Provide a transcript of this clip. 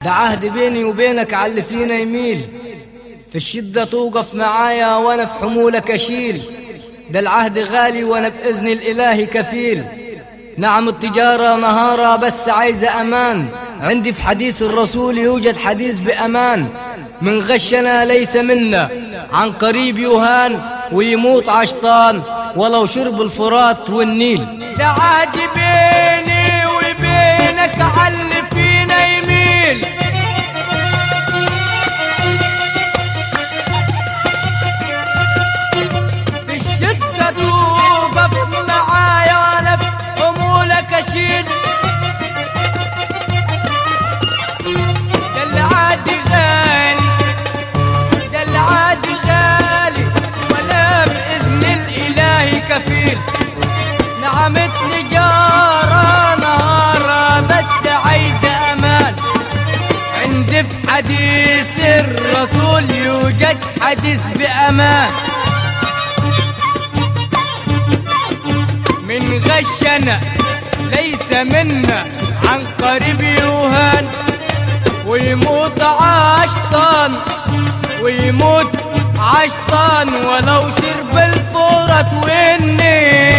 ده عهد بيني وبينك على اللي فينا يميل في الشدة توقف معايا وانا في حمولك اشيل ده العهد غالي وانا باذن الاله كفيل نعم التجارة نهارة بس عايزة امان عندي في حديث الرسول يوجد حديث بامان من غشنا ليس منا عن قريب يهان ويموت عشطان ولو شرب الفرات والنيل ده عهد بيني وبينك على اللي فينا يميل في الشدة توقف معايا وانا في حمولك اشيل ده العهد غالي ده العهد غالي وانا باذن الاله كفيل نعمت نجارة نهارة بس عايزة أمان عندي في حديث الرسول يوجد حديث بأمان من غشنا ليس منا عن قريب يوهان ويموت عشطان ويموت عشطان ولو شرب الفرات والنيل